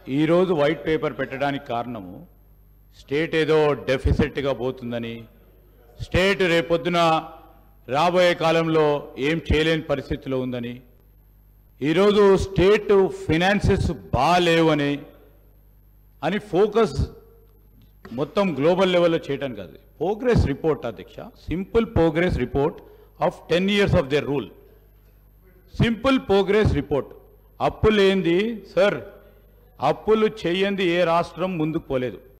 ఈరోజు white paper పెట్టడానికి కారణము స్టేట్ ఏదో డెఫిసిట్గా పోతుందని స్టేట్ రేపొద్దున రాబోయే కాలంలో ఏం చేయలేని పరిస్థితిలో ఉందని ఈరోజు స్టేట్ ఫినాన్సెస్ బాగాలేవని అని ఫోకస్ మొత్తం గ్లోబల్ లెవెల్లో చేయడానికి కాదు ప్రోగ్రెస్ రిపోర్ట్ అధ్యక్ష simple progress report of ten years of their rule simple progress report అప్పులు ఏంది సార్ అప్పులు చెయ్యంది ఏ రాష్ట్రం ముందుకు పోలేదు